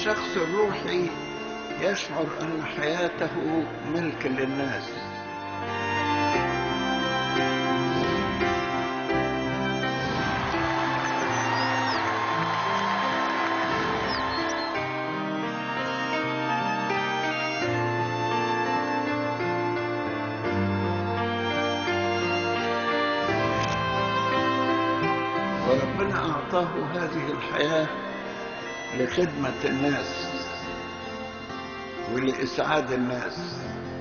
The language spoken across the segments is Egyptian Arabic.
الشخص الروحي يشعر أن حياته ملك للناس وربنا أعطاه هذه الحياة لخدمة الناس ولإسعاد الناس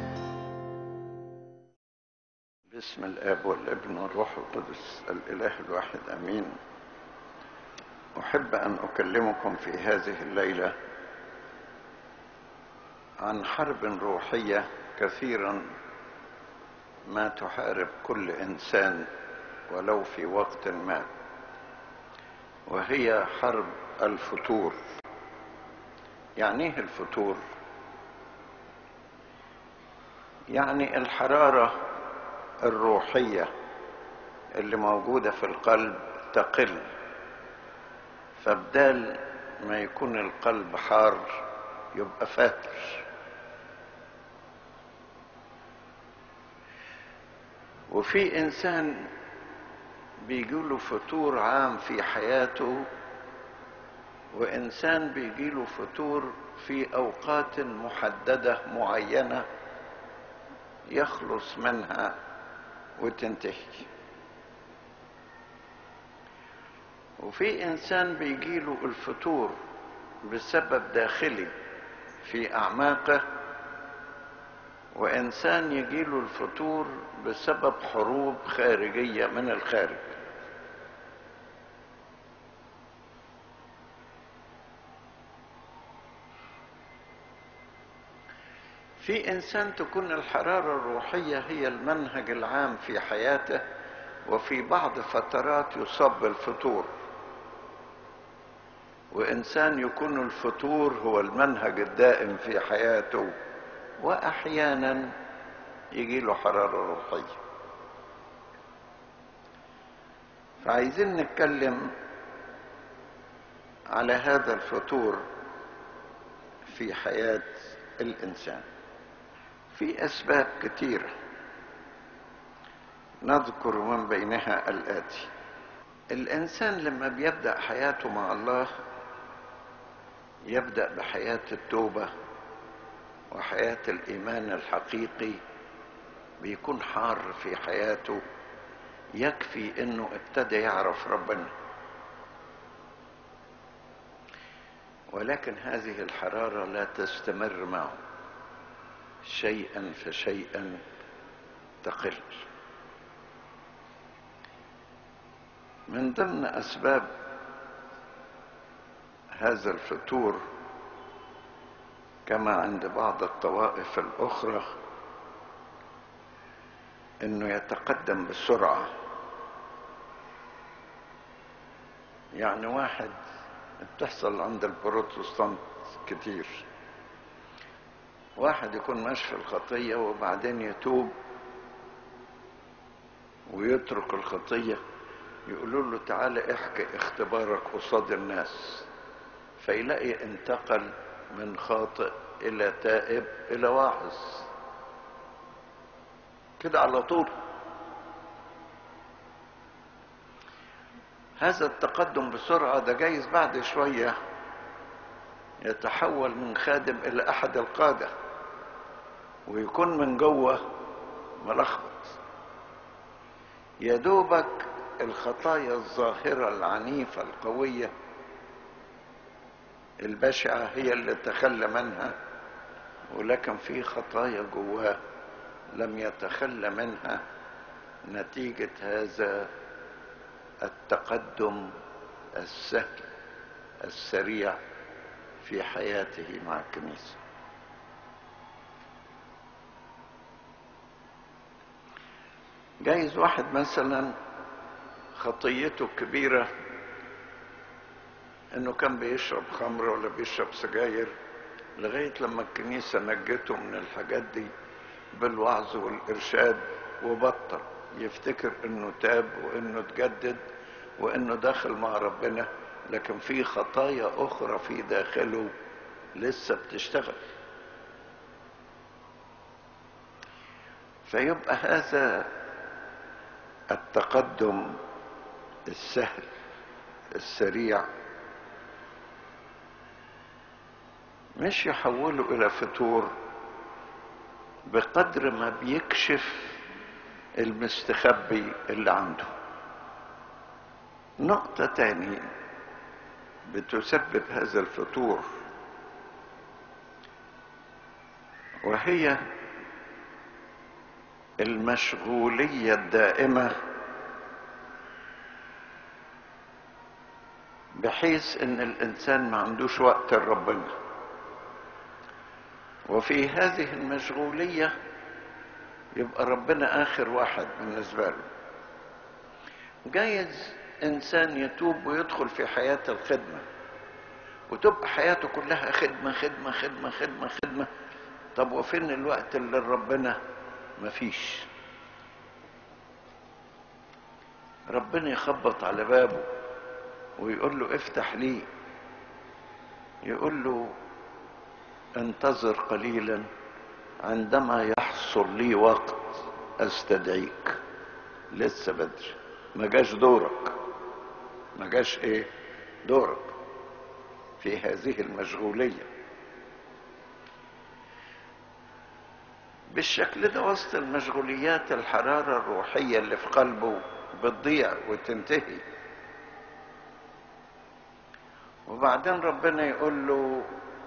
باسم الآب والابن والروح القدس الإله الواحد أمين أحب أن أكلمكم في هذه الليلة عن حرب روحية كثيرا ما تحارب كل إنسان ولو في وقت ما وهي حرب الفتور يعني ايه الفتور يعني الحراره الروحيه اللي موجوده في القلب تقل فبدال ما يكون القلب حار يبقى فاتر وفي انسان بيجيله فتور عام في حياته وإنسان بيجيله فتور في أوقات محددة معينة يخلص منها وتنتهي وفي إنسان بيجيله الفتور بسبب داخلي في أعماقه وإنسان يجيله الفتور بسبب حروب خارجية من الخارج في انسان تكون الحراره الروحيه هي المنهج العام في حياته وفي بعض فترات يصاب بالفتور وانسان يكون الفتور هو المنهج الدائم في حياته واحيانا يجي له حراره روحيه فعايزين نتكلم على هذا الفتور في حياه الانسان في اسباب كثيره نذكر من بينها الاتي الانسان لما بيبدا حياته مع الله يبدا بحياه التوبه وحياه الايمان الحقيقي بيكون حار في حياته يكفي انه ابتدى يعرف ربنا ولكن هذه الحراره لا تستمر معه شيئا فشيئا تقل من ضمن اسباب هذا الفتور كما عند بعض الطوائف الاخرى انه يتقدم بسرعه يعني واحد بتحصل عند البروتستانت كتير واحد يكون ماشي في الخطية وبعدين يتوب ويترك الخطية يقولوا له تعالى احكي اختبارك قصاد الناس فيلاقي انتقل من خاطئ إلى تائب إلى واعظ كده على طول هذا التقدم بسرعة ده جايز بعد شوية يتحول من خادم إلى أحد القادة ويكون من جوه ملخبط يا دوبك الخطايا الظاهرة العنيفة القوية البشعة هي اللي تخلى منها ولكن في خطايا جواه لم يتخلى منها نتيجة هذا التقدم السهل السريع في حياته مع الكنيسة جايز واحد مثلا خطيته كبيرة انه كان بيشرب خمر ولا بيشرب سجاير لغاية لما الكنيسة نجته من الحاجات دي بالوعظ والإرشاد وبطل يفتكر انه تاب وانه تجدد وانه داخل مع ربنا لكن في خطايا اخرى في داخله لسه بتشتغل فيبقى هذا التقدم السهل السريع مش يحوله الى فتور بقدر ما بيكشف المستخبي اللي عنده نقطة تانية بتسبب هذا الفتور وهي المشغولية الدائمة بحيث ان الانسان ما عندوش وقت لربنا وفي هذه المشغولية يبقى ربنا اخر واحد بالنسبة له جايز انسان يتوب ويدخل في حياة الخدمة وتبقى حياته كلها خدمة خدمة خدمة خدمة خدمة طب وفين الوقت اللي ربنا مفيش ربنا يخبط على بابه ويقول له افتح لي يقول له انتظر قليلا عندما يحصل لي وقت استدعيك لسه بدري ما جاش دورك ما جاش ايه دورك في هذه المشغوليه بالشكل ده وسط المشغوليات الحرارة الروحية اللي في قلبه بتضيع وتنتهي وبعدين ربنا يقول له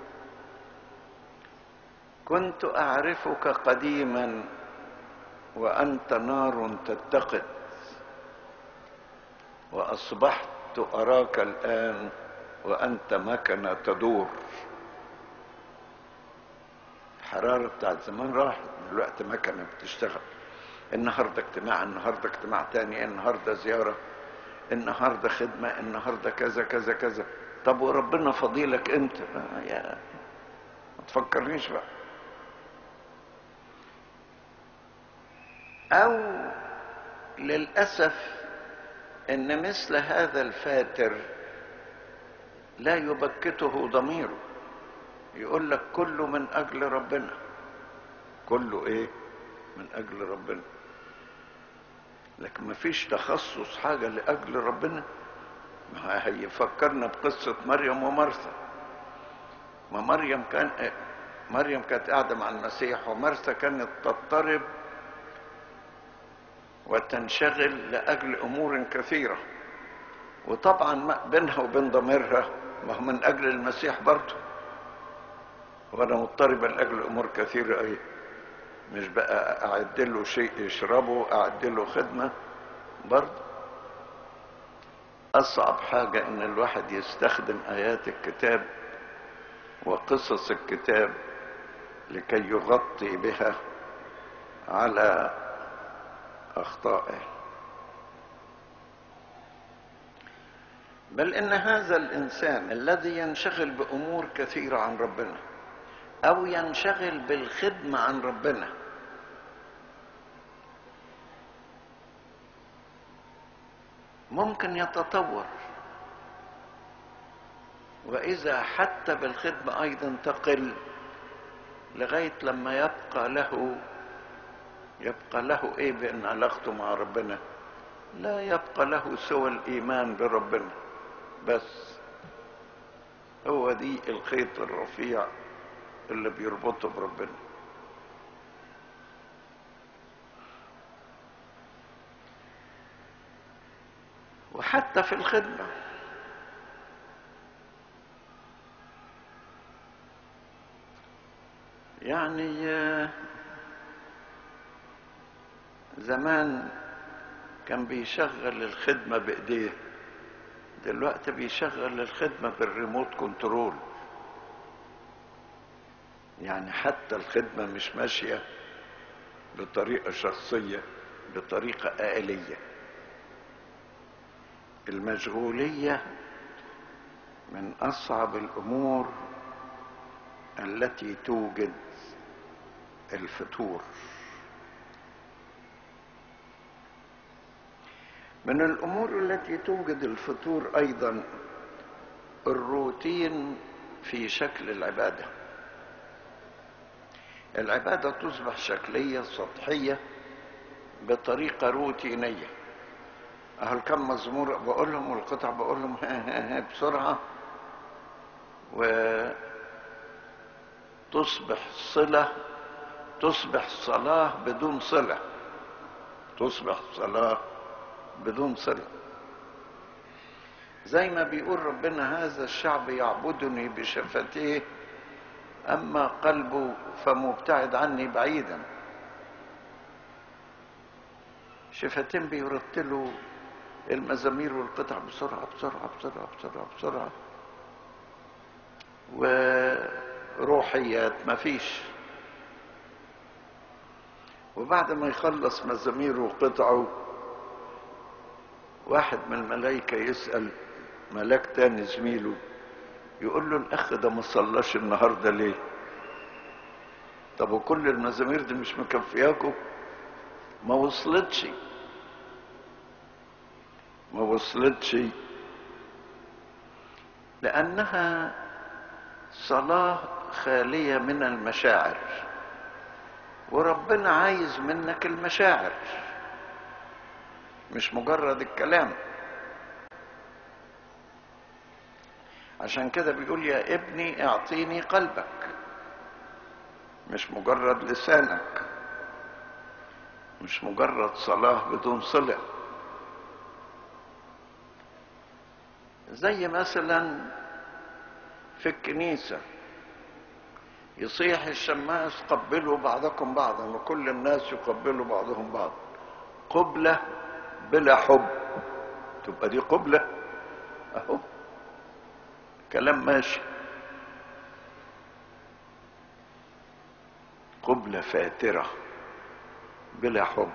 كنت أعرفك قديما وأنت نار تتقد وأصبحت أراك الآن وأنت مكنة تدور الحرارة بتاعت زمان راحت دلوقتي مكنة بتشتغل النهاردة اجتماع النهاردة اجتماع تاني النهاردة زيارة النهاردة خدمة النهاردة كذا كذا كذا طب وربنا فضيلك امتى آه يا ما تفكرنيش بقى او للاسف ان مثل هذا الفاتر لا يبكته ضميره يقول لك كله من اجل ربنا كله ايه من اجل ربنا لكن ما فيش تخصص حاجة لأجل ربنا ما هيفكرنا بقصة مريم ومرثا ما مريم كان مريم كانت قاعدة مع المسيح ومرثا كانت تضطرب وتنشغل لأجل أمور كثيرة وطبعا بينها وبين ضميرها ما هو من أجل المسيح برضه وأنا مضطربة لأجل أمور كثيرة أيه مش بقى أعد له شيء يشربه أعد له خدمة برضه أصعب حاجة إن الواحد يستخدم آيات الكتاب وقصص الكتاب لكي يغطي بها على أخطائه بل إن هذا الإنسان الذي ينشغل بأمور كثيرة عن ربنا أو ينشغل بالخدمة عن ربنا ممكن يتطور وإذا حتى بالخدمة أيضا تقل لغاية لما يبقى له يبقى له إيه بأن علاقته مع ربنا لا يبقى له سوى الإيمان بربنا بس هو دي الخيط الرفيع اللي بيربطه بربنا وحتى في الخدمة يعني زمان كان بيشغل الخدمة بإيديه دلوقتي بيشغل الخدمة بالريموت كنترول يعني حتى الخدمة مش ماشية بطريقة شخصية بطريقة آلية المشغولية من أصعب الأمور التي توجد الفتور من الأمور التي توجد الفتور أيضا الروتين في شكل العبادة العبادة تصبح شكلية سطحية بطريقة روتينية أهل كم مزمور بقولهم والقطع بقولهم ها ها ها بسرعة وتصبح صلة تصبح صلاة بدون صلة تصبح صلاة بدون صلة زي ما بيقول ربنا هذا الشعب يعبدني بشفتيه أما قلبه فمبتعد عني بعيدا شفتين بيرتلوا المزامير والقطع بسرعة بسرعة بسرعة بسرعة بسرعة وروحيات مفيش وبعد ما يخلص مزاميره وقطعه واحد من الملائكة يسأل ملاك تاني زميله يقول له الأخ ده ما صلاش النهاردة ليه طب وكل المزامير دي مش مكفياكم ما وصلتش ما وصلتش لأنها صلاة خالية من المشاعر وربنا عايز منك المشاعر مش مجرد الكلام عشان كده بيقول يا ابني اعطيني قلبك مش مجرد لسانك مش مجرد صلاة بدون صلة زي مثلا في الكنيسة يصيح الشماس قبلوا بعضكم بعضا وكل الناس يقبلوا بعضهم بعض قبلة بلا حب تبقى دي قبلة اهو كلام ماشي قبلة فاترة بلا حب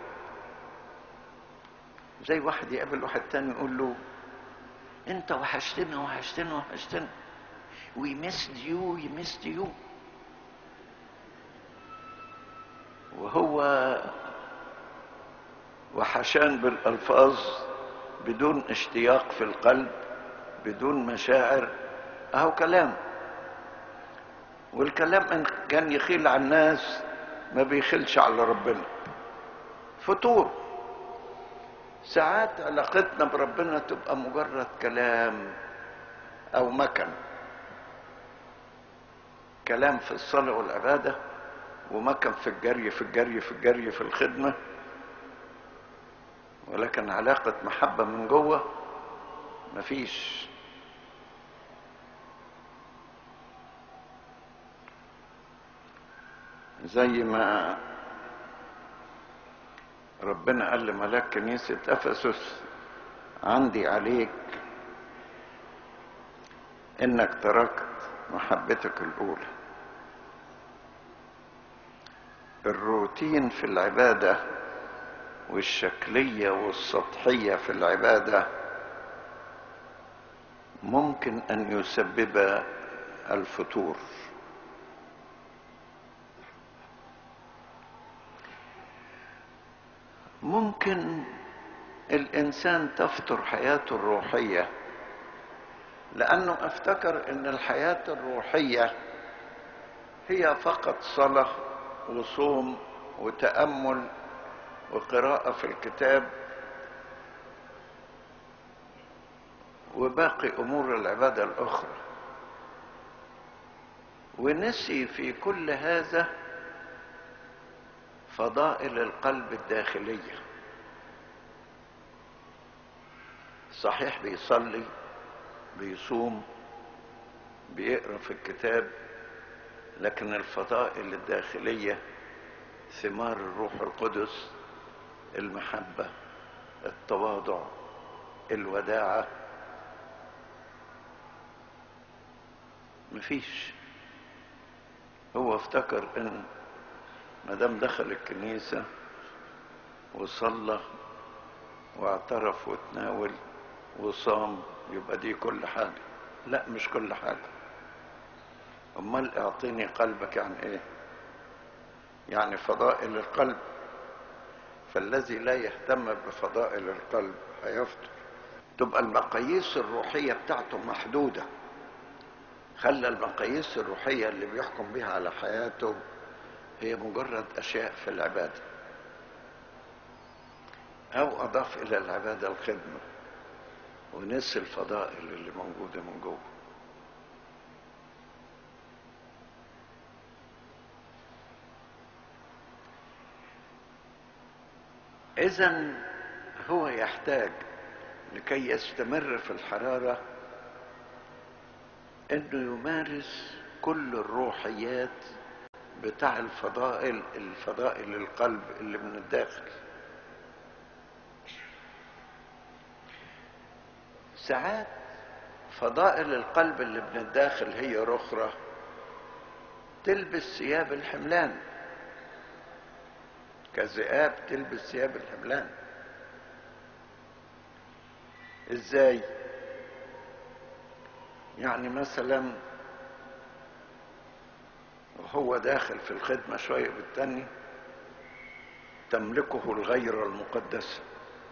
زي واحد يقابل واحد تاني يقول له انت وحشتنا وحشتنا وحشتنا we missed you we missed you وهو وحشان بالالفاظ بدون اشتياق في القلب بدون مشاعر اهو كلام والكلام ان كان يخيل على الناس ما بيخلش على ربنا فتور ساعات علاقتنا بربنا تبقى مجرد كلام او مكن كلام في الصلاة والعبادة ومكن في الجري في الجري في الجري في الخدمة ولكن علاقة محبة من جوه مفيش زي ما ربنا قال لملاك كنيسة أفسس عندي عليك إنك تركت محبتك الأولى الروتين في العبادة والشكلية والسطحية في العبادة ممكن أن يسبب الفتور ممكن الإنسان تفتر حياته الروحية لأنه افتكر أن الحياة الروحية هي فقط صلاة وصوم وتأمل وقراءة في الكتاب وباقي أمور العبادة الأخرى ونسي في كل هذا فضائل القلب الداخلية صحيح بيصلي بيصوم بيقرا في الكتاب لكن الفضائل الداخلية ثمار الروح القدس المحبة التواضع الوداعة مفيش هو افتكر ان ما دام دخل الكنيسة وصلى واعترف وتناول وصام يبقى دي كل حاجة لا مش كل حاجة امال اعطيني قلبك يعني ايه يعني فضائل القلب فالذي لا يهتم بفضائل القلب هيفطر تبقى المقاييس الروحية بتاعته محدودة خلى المقاييس الروحية اللي بيحكم بها على حياته هي مجرد أشياء في العبادة أو أضاف إلى العبادة الخدمة ونسي الفضائل اللي موجودة من جوه إذا هو يحتاج لكي يستمر في الحرارة انه يمارس كل الروحيات بتاع الفضائل الفضائل القلب اللي من الداخل ساعات فضائل القلب اللي من الداخل هي رخرة تلبس ثياب الحملان كذئاب تلبس ثياب الحملان ازاي يعني مثلا وهو داخل في الخدمة شوية بالتاني تملكه الغيرة المقدسة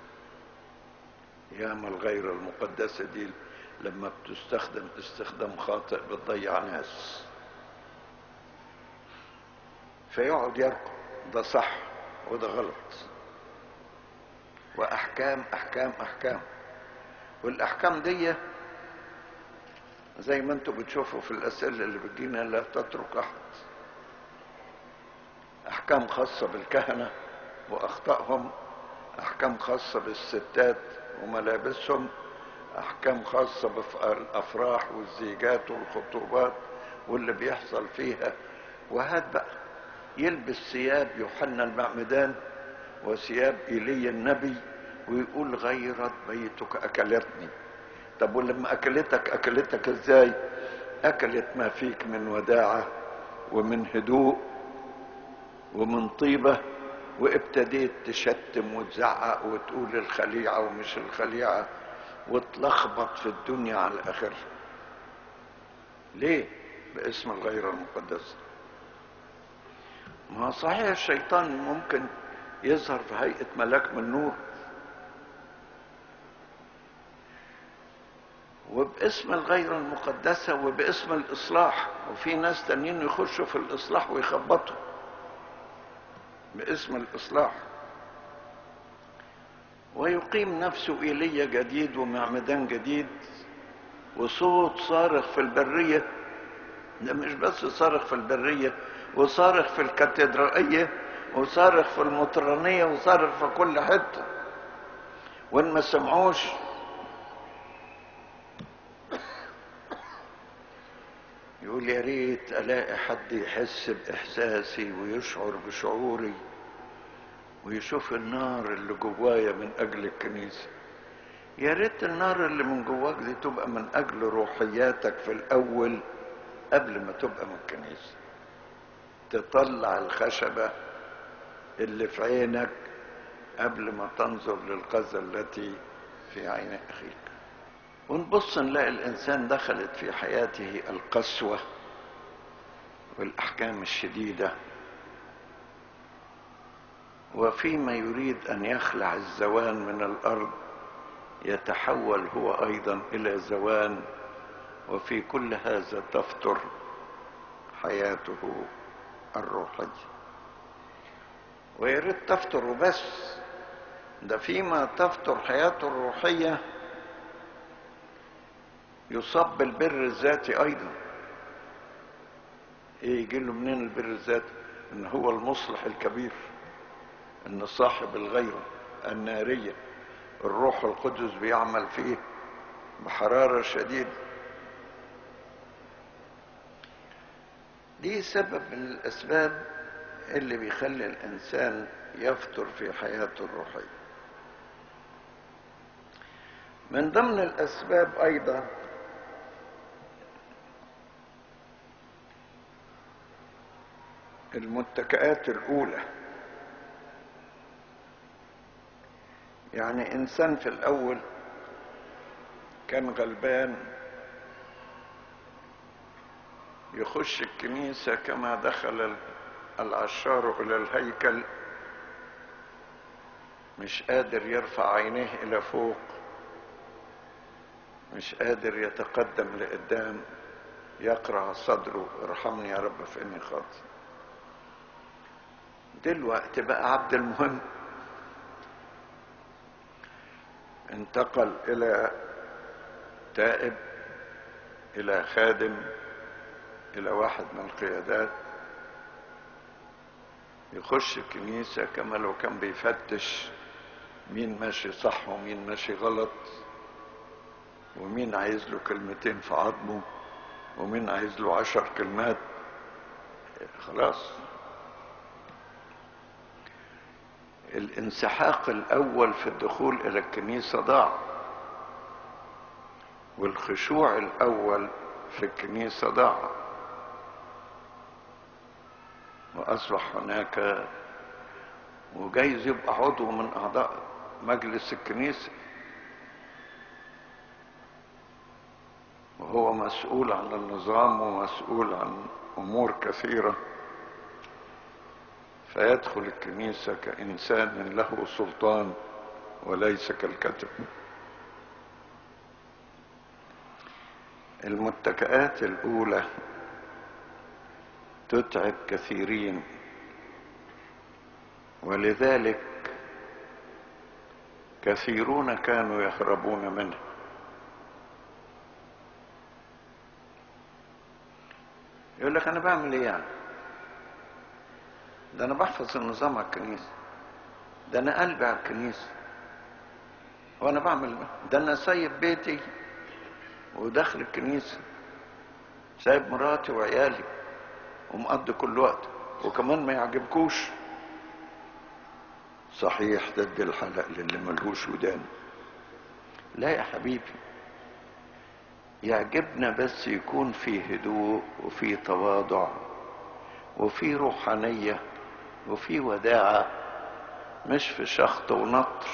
ياما الغيرة المقدسة دي لما بتستخدم استخدام خاطئ بتضيع ناس فيقعد يركض ده صح وده غلط واحكام احكام احكام والاحكام دي زي ما انتم بتشوفوا في الاسئله اللي بتجينا لا تترك احد احكام خاصه بالكهنه واخطائهم احكام خاصه بالستات وملابسهم احكام خاصه بالافراح والزيجات والخطوبات واللي بيحصل فيها وهات بقى يلبس ثياب يوحنا المعمدان وثياب ايليا النبي ويقول غيرت بيتك اكلتني طب ولما اكلتك اكلتك ازاي اكلت ما فيك من وداعه ومن هدوء ومن طيبه وابتديت تشتم وتزعق وتقول الخليعه ومش الخليعه وتلخبط في الدنيا على الاخره ليه باسم الغير المقدسه ما صحيح الشيطان ممكن يظهر في هيئه ملاك من نور وباسم الغير المقدسة وباسم الإصلاح وفي ناس تانيين يخشوا في الإصلاح ويخبطوا باسم الإصلاح ويقيم نفسه إيليا جديد ومعمدان جديد وصوت صارخ في البرية ده مش بس صارخ في البرية وصارخ في الكاتدرائية وصارخ في المطرانية وصارخ في كل حتة وإن ما سمعوش يقول يا ريت الاقي حد يحس باحساسي ويشعر بشعوري ويشوف النار اللي جوايا من اجل الكنيسه يا ريت النار اللي من جواك دي تبقى من اجل روحياتك في الاول قبل ما تبقى من الكنيسه تطلع الخشبه اللي في عينك قبل ما تنظر للقذى التي في عين اخيك ونبص نلاقي الانسان دخلت في حياته القسوه والاحكام الشديده وفيما يريد ان يخلع الزوان من الارض يتحول هو ايضا الى زوان وفي كل هذا تفتر حياته الروحيه ويا ريت تفتر وبس ده فيما تفتر حياته الروحيه يصاب بالبر الذاتي ايضا ايه يجي له منين البر الذاتي ان هو المصلح الكبير ان صاحب الغيرة النارية الروح القدس بيعمل فيه بحرارة شديدة دي سبب من الاسباب اللي بيخلي الانسان يفتر في حياته الروحية من ضمن الاسباب ايضا المتكئات الاولى يعني انسان في الاول كان غلبان يخش الكنيسة كما دخل العشار إلى الهيكل مش قادر يرفع عينيه إلى فوق مش قادر يتقدم لقدام يقرع صدره ارحمني يا رب فاني خاطئ دلوقتي بقى عبد المهم انتقل الى تائب الى خادم الى واحد من القيادات يخش الكنيسة كما لو كان بيفتش مين ماشي صح ومين ماشي غلط ومين عايز له كلمتين في عظمه ومين عايز له عشر كلمات خلاص الانسحاق الاول في الدخول الى الكنيسه ضاع والخشوع الاول في الكنيسه ضاع واصبح هناك وجايز يبقى عضو من اعضاء مجلس الكنيسه وهو مسؤول عن النظام ومسؤول عن امور كثيره فيدخل الكنيسه كانسان له سلطان وليس كالكتب المتكئات الاولى تتعب كثيرين ولذلك كثيرون كانوا يهربون منها يقول لك انا بعمل ايه يعني ده انا بحفظ النظام على الكنيسه ده انا قلبي على الكنيسه وانا بعمل ده انا سايب بيتي وداخل الكنيسه سايب مراتي وعيالي ومقضي كل وقت وكمان ما يعجبكوش صحيح تدي الحلق للي ملهوش ودان لا يا حبيبي يعجبنا بس يكون في هدوء وفي تواضع وفي روحانية وفي وداعة مش في شخط ونطر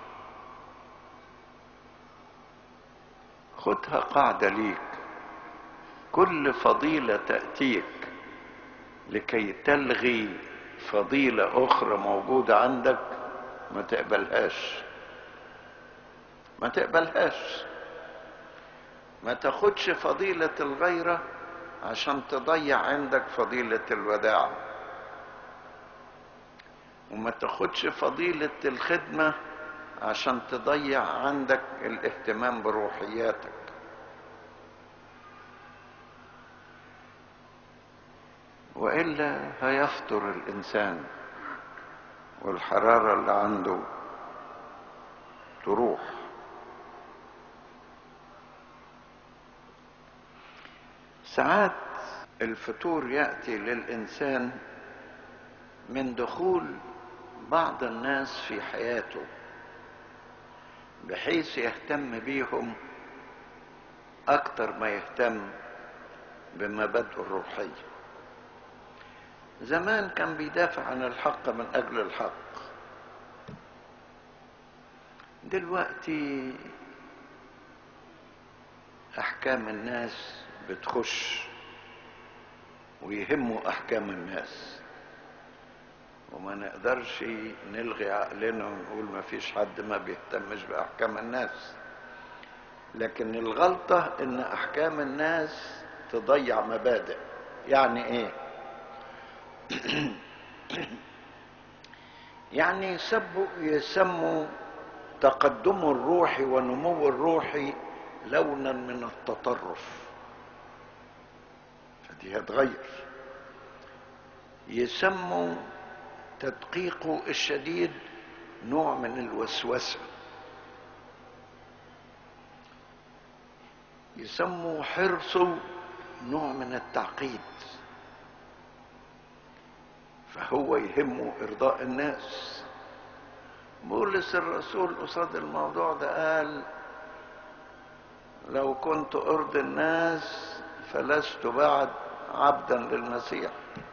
خدها قاعدة ليك كل فضيلة تأتيك لكي تلغي فضيلة أخرى موجودة عندك ما تقبلهاش ما تقبلهاش ما تاخدش فضيلة الغيرة عشان تضيع عندك فضيلة الوداع وما تاخدش فضيلة الخدمة عشان تضيع عندك الاهتمام بروحياتك والا هيفطر الانسان والحراره اللي عنده تروح ساعات الفتور ياتي للانسان من دخول بعض الناس في حياته بحيث يهتم بيهم اكتر ما يهتم بمبادئه الروحيه زمان كان بيدافع عن الحق من اجل الحق دلوقتي احكام الناس بتخش ويهموا احكام الناس وما نقدرش نلغي عقلنا ونقول ما فيش حد ما بيهتمش باحكام الناس لكن الغلطه ان احكام الناس تضيع مبادئ يعني ايه يعني يسبوا يسموا تقدم الروحي ونمو الروحي لونا من التطرف فدي هتغير يسموا تدقيقه الشديد نوع من الوسوسه يسموا حرصه نوع من التعقيد فهو يهمه ارضاء الناس بولس الرسول قصاد الموضوع ده قال لو كنت ارضي الناس فلست بعد عبدا للمسيح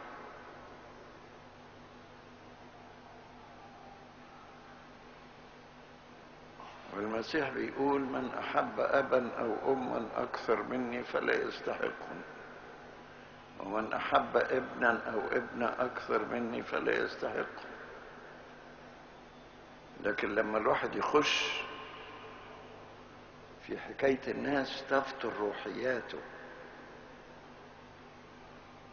والمسيح بيقول من احب ابا او اما اكثر مني فلا يستحقني ومن احب ابنا او ابنه اكثر مني فلا يستحق لكن لما الواحد يخش في حكايه الناس تفتر روحياته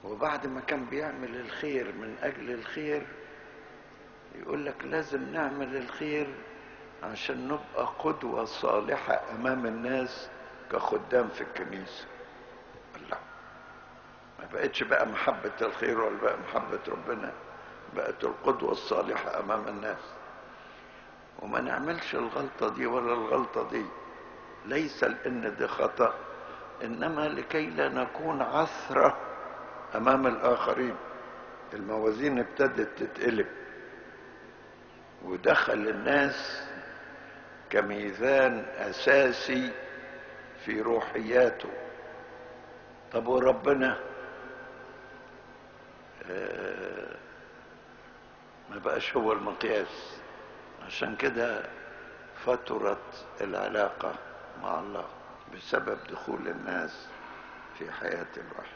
وبعد ما كان بيعمل الخير من أجل الخير يقول لك لازم نعمل الخير عشان نبقى قدوة صالحة أمام الناس كخدام في الكنيسة الله ما بقتش بقى محبة الخير ولا بقى محبة ربنا بقت القدوة الصالحة أمام الناس وما نعملش الغلطة دي ولا الغلطة دي ليس لأن دي خطأ إنما لكي لا نكون عثرة أمام الآخرين الموازين ابتدت تتقلب ودخل الناس كميزان أساسي في روحياته طب وربنا آه ما بقاش هو المقياس عشان كده فترت العلاقة مع الله بسبب دخول الناس في حياة الواحد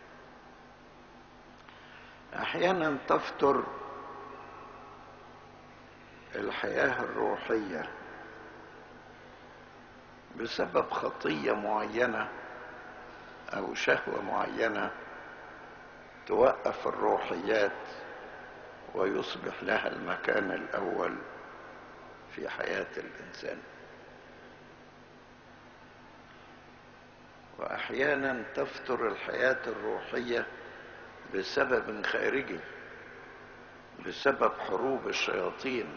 أحيانا تفتر الحياة الروحية بسبب خطية معينة أو شهوة معينة توقف الروحيات ويصبح لها المكان الأول في حياة الإنسان وأحيانا تفتر الحياة الروحية بسبب خارجي بسبب حروب الشياطين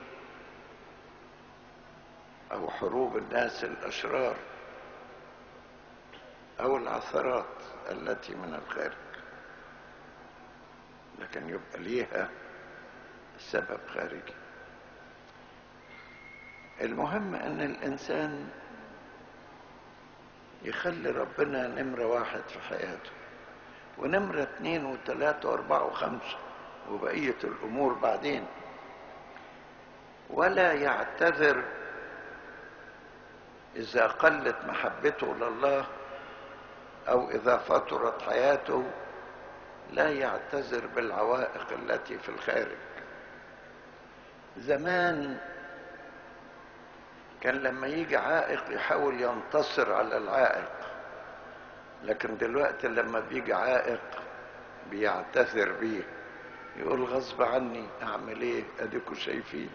أو حروب الناس الأشرار أو العثرات التي من الخارج لكن يبقى ليها سبب خارجي المهم ان الانسان يخلي ربنا نمرة واحد في حياته ونمرة اتنين وتلاتة واربعة وخمسة وبقية الامور بعدين ولا يعتذر اذا قلت محبته لله او اذا فترت حياته لا يعتذر بالعوائق التي في الخارج زمان كان لما يجي عائق يحاول ينتصر على العائق لكن دلوقتي لما بيجي عائق بيعتذر بيه يقول غصب عني اعمل ايه اديكوا شايفين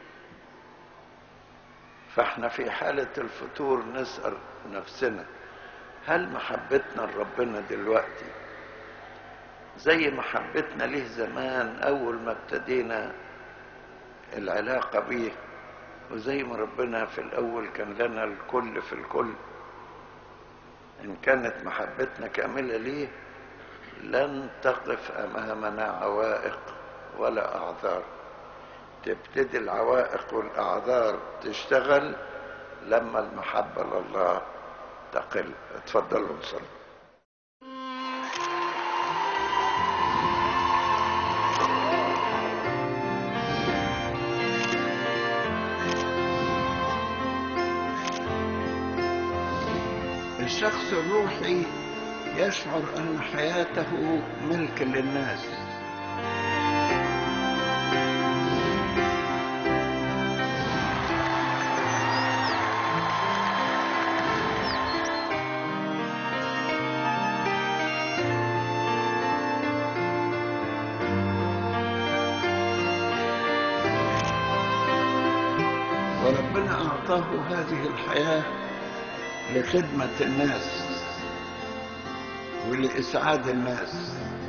فاحنا في حالة الفتور نسأل نفسنا هل محبتنا لربنا دلوقتي زي محبتنا ليه زمان اول ما ابتدينا العلاقة بيه وزي ما ربنا في الأول كان لنا الكل في الكل إن كانت محبتنا كاملة ليه لن تقف أمامنا عوائق ولا أعذار تبتدي العوائق والأعذار تشتغل لما المحبة لله تقل اتفضلوا نصلي الشخص الروحي يشعر ان حياته ملك للناس وربنا اعطاه هذه الحياه لخدمة الناس ولإسعاد الناس